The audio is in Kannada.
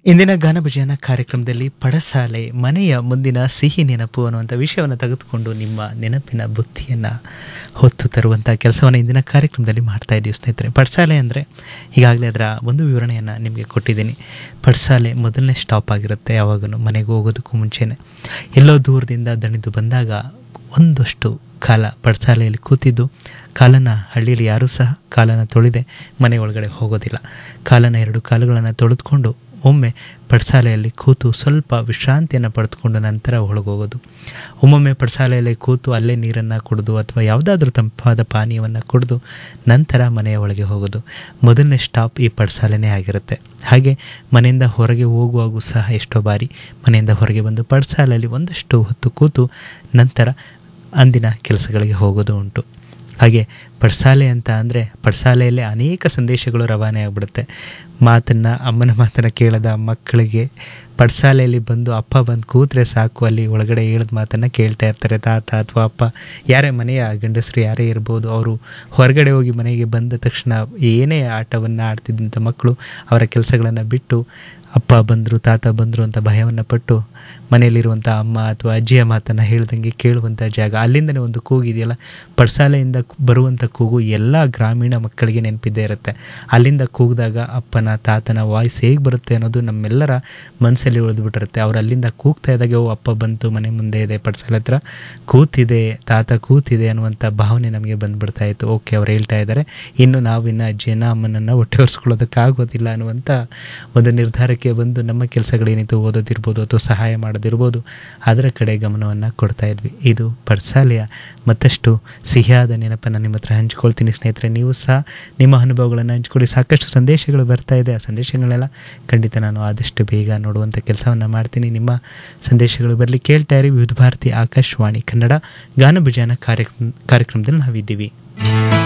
ಇಂದಿನ ಗಾನಭಜನ ಕಾರ್ಯಕ್ರಮದಲ್ಲಿ ಪಡಸಾಲೆ ಮನೆಯ ಮುಂದಿನ ಸಿಹಿ ನೆನಪು ಅನ್ನುವಂಥ ವಿಷಯವನ್ನು ತೆಗೆದುಕೊಂಡು ನಿಮ್ಮ ನೆನಪಿನ ಬುದ್ಧಿಯನ್ನು ಹೊತ್ತು ತರುವಂಥ ಕೆಲಸವನ್ನು ಇಂದಿನ ಕಾರ್ಯಕ್ರಮದಲ್ಲಿ ಮಾಡ್ತಾ ಇದ್ದೀವಿ ಸ್ನೇಹಿತರೆ ಪಡಸಾಲೆ ಅಂದರೆ ಈಗಾಗಲೇ ಅದರ ಒಂದು ವಿವರಣೆಯನ್ನು ನಿಮಗೆ ಕೊಟ್ಟಿದ್ದೀನಿ ಪಡಸಾಲೆ ಮೊದಲನೇ ಸ್ಟಾಪ್ ಆಗಿರುತ್ತೆ ಯಾವಾಗಲೂ ಮನೆಗೆ ಹೋಗೋದಕ್ಕೂ ಮುಂಚೆನೇ ಎಲ್ಲೋ ದೂರದಿಂದ ದಣಿದು ಬಂದಾಗ ಒಂದಷ್ಟು ಕಾಲ ಪಡಸಾಲೆಯಲ್ಲಿ ಕೂತಿದ್ದು ಕಾಲನ ಹಳ್ಳಿಯಲ್ಲಿ ಯಾರೂ ಸಹ ಕಾಲನ ತೊಳೆದೆ ಮನೆ ಒಳಗಡೆ ಹೋಗೋದಿಲ್ಲ ಕಾಲನ ಎರಡು ಕಾಲುಗಳನ್ನು ತೊಳೆದುಕೊಂಡು ಒಮ್ಮೆ ಪಡಸಾಲೆಯಲ್ಲಿ ಕೂತು ಸ್ವಲ್ಪ ವಿಶ್ರಾಂತಿಯನ್ನು ಪಡೆದುಕೊಂಡು ನಂತರ ಒಳಗೋಗೋದು ಒಮ್ಮೊಮ್ಮೆ ಪಡಸಾಲೆಯಲ್ಲಿ ಕೂತು ಅಲ್ಲೇ ನೀರನ್ನು ಕುಡಿದು ಅಥವಾ ಯಾವುದಾದ್ರೂ ತಂಪಾದ ಪಾನೀಯವನ್ನು ಕುಡಿದು ನಂತರ ಮನೆಯ ಒಳಗೆ ಹೋಗೋದು ಮೊದಲನೇ ಸ್ಟಾಪ್ ಈ ಪಡಸಾಲೆನೇ ಆಗಿರುತ್ತೆ ಹಾಗೆ ಮನೆಯಿಂದ ಹೊರಗೆ ಹೋಗುವಾಗೂ ಸಹ ಎಷ್ಟೋ ಬಾರಿ ಮನೆಯಿಂದ ಹೊರಗೆ ಬಂದು ಪಡಸಾಲೆಯಲ್ಲಿ ಒಂದಷ್ಟು ಹೊತ್ತು ಕೂತು ನಂತರ ಅಂದಿನ ಕೆಲಸಗಳಿಗೆ ಹೋಗೋದು ಉಂಟು ಹಾಗೆ ಪಡಸಾಲೆ ಅಂತ ಅಂದರೆ ಪಡಸಾಲೆಯಲ್ಲೇ ಅನೇಕ ಸಂದೇಶಗಳು ರವಾನೆ ಆಗಿಬಿಡುತ್ತೆ ಮಾತನ್ನು ಅಮ್ಮನ ಮಾತನ್ನು ಕೇಳದ ಮಕ್ಕಳಿಗೆ ಪಡಸಾಲೆಯಲ್ಲಿ ಬಂದು ಅಪ್ಪ ಬಂದು ಕೂತ್ರೆ ಸಾಕು ಅಲ್ಲಿ ಒಳಗಡೆ ಹೇಳಿದ ಮಾತನ್ನು ಕೇಳ್ತಾ ಇರ್ತಾರೆ ತಾತ ಅಥವಾ ಅಪ್ಪ ಯಾರೇ ಮನೆಯ ಗಂಡಸರು ಯಾರೇ ಇರ್ಬೋದು ಅವರು ಹೊರಗಡೆ ಹೋಗಿ ಮನೆಗೆ ಬಂದ ತಕ್ಷಣ ಏನೇ ಆಟವನ್ನು ಆಡ್ತಿದ್ದಂಥ ಮಕ್ಕಳು ಅವರ ಕೆಲಸಗಳನ್ನು ಬಿಟ್ಟು ಅಪ್ಪ ಬಂದರು ತಾತ ಬಂದರು ಅಂತ ಭಯವನ್ನು ಪಟ್ಟು ಮನೆಯಲ್ಲಿರುವಂಥ ಅಮ್ಮ ಅಥವಾ ಅಜ್ಜಿಯ ಮಾತನ್ನು ಹೇಳ್ದಂಗೆ ಕೇಳುವಂಥ ಜಾಗ ಅಲ್ಲಿಂದನೇ ಒಂದು ಕೂಗಿದೆಯಲ್ಲ ಪಡಸಾಲೆಯಿಂದ ಬರುವಂಥ ಕೂಗು ಎಲ್ಲ ಗ್ರಾಮೀಣ ಮಕ್ಕಳಿಗೆ ನೆನಪಿದ್ದೇ ಇರುತ್ತೆ ಅಲ್ಲಿಂದ ಕೂಗಿದಾಗ ಅಪ್ಪನ ತಾತನ ವಾಯ್ಸ್ ಹೇಗೆ ಬರುತ್ತೆ ಅನ್ನೋದು ನಮ್ಮೆಲ್ಲರ ಮನಸ್ಸಲ್ಲಿ ಉಳಿದ್ಬಿಟ್ಟಿರುತ್ತೆ ಅವ್ರು ಅಲ್ಲಿಂದ ಕೂಗ್ತಾ ಇದ್ದಾಗ ಓ ಅಪ್ಪ ಬಂತು ಮನೆ ಮುಂದೆ ಇದೆ ಪಡಸಾಲೆ ಹತ್ರ ಕೂತಿದೆ ತಾತ ಕೂತಿದೆ ಅನ್ನುವಂಥ ಭಾವನೆ ನಮಗೆ ಬಂದ್ಬಿಡ್ತಾ ಇತ್ತು ಓಕೆ ಅವ್ರು ಹೇಳ್ತಾ ಇದ್ದಾರೆ ಇನ್ನು ನಾವು ಇನ್ನು ಅಜ್ಜಿಯನ್ನ ಅಮ್ಮನನ್ನು ಹೊಟ್ಟೆ ಹೊರಿಸ್ಕೊಳ್ಳೋದಕ್ಕಾಗೋದಿಲ್ಲ ಅನ್ನುವಂಥ ಒಂದು ನಿರ್ಧಾರಕ್ಕೆ ಬಂದು ನಮ್ಮ ಕೆಲಸಗಳೇನಿತ್ತು ಓದೋದಿರ್ಬೋದು ಅಥವಾ ಸಹಾಯ ಮಾಡೋದಿರ್ಬೋದು ಅದರ ಕಡೆ ಗಮನವನ್ನು ಕೊಡ್ತಾ ಇದ್ವಿ ಇದು ಪಡ್ಸಾಲೆಯ ಮತ್ತಷ್ಟು ಸಿಹಿಯಾದ ನೆನಪನ್ನು ನಿಮ್ಮ ಹತ್ರ ಹಂಚ್ಕೊಳ್ತೀನಿ ಸ್ನೇಹಿತರೆ ನೀವು ಸಹ ನಿಮ್ಮ ಅನುಭವಗಳನ್ನು ಹಂಚ್ಕೊಳ್ಳಿ ಸಾಕಷ್ಟು ಸಂದೇಶಗಳು ಬರ್ತಾ ಇದೆ ಆ ಸಂದೇಶಗಳೆಲ್ಲ ಖಂಡಿತ ನಾನು ಆದಷ್ಟು ಬೇಗ ನೋಡುವಂಥ ಕೆಲಸವನ್ನು ಮಾಡ್ತೀನಿ ನಿಮ್ಮ ಸಂದೇಶಗಳು ಬರಲಿ ಕೇಳ್ತಾ ಇರಿ ವಿವಿಧ ಭಾರತಿ ಆಕಾಶವಾಣಿ ಕನ್ನಡ ಗಾನಭಜನ ಕಾರ್ಯಕ್ರಮ ಕಾರ್ಯಕ್ರಮದಲ್ಲಿ ನಾವಿದ್ದೀವಿ